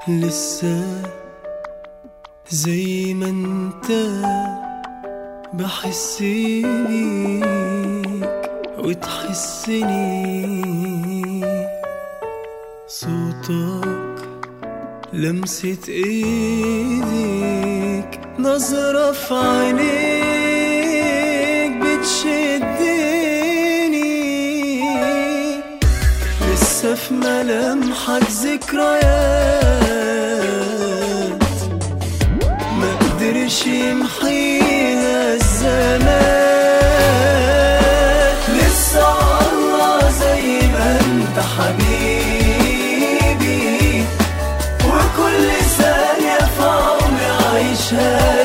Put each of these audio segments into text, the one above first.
لسه زي ما انت بحس بيك وتحسني صوتك لمسة ايديك نظرة في عينيك بتشدني لسه في ملامحك ذكريات ما قدرش يمحيها الزمان لسه الله زي ما انت حبيبي وكل ثانية في عمري عايشها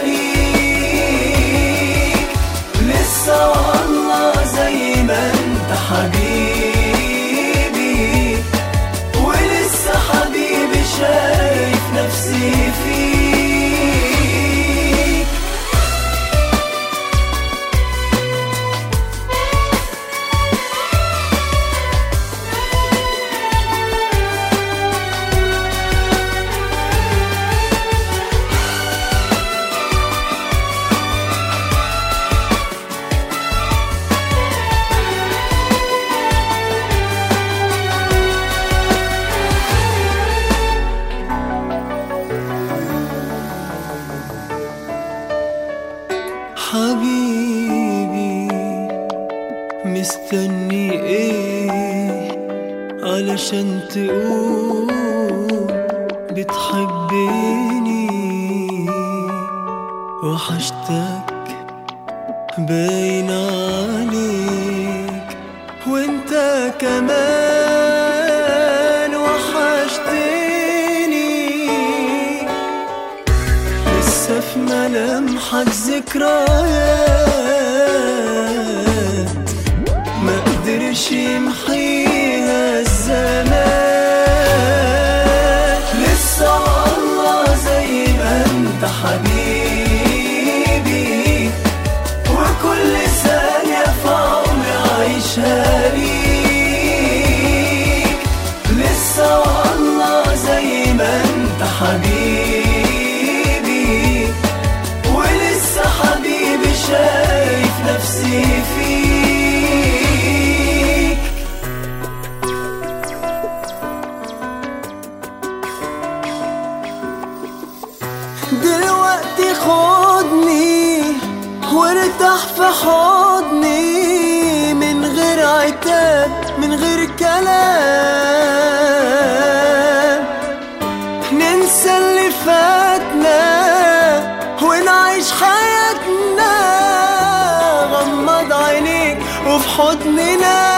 ليك لسه والله زي ما انت حبيبي ولسه حبيبي شايف نفسي فيك حبيبي مستني ايه علشان تقول بتحبني وحشتك باين عليك وانت كمان وحشتني لسه في ملامحك ذكريات ما قدرش يمحيها الزمان لسه والله زي ما انت حبيبي وكل ثانية في عمري عايشها ليك لسه والله زي ما انت حبيبي ولسه حبيبي شايف نفسي فيك دلوقتي خدني وارتاح في حضني من غير عتاب من غير كلام ننسى اللي فاتنا ونعيش حياتنا غمض عينيك وفي حضننا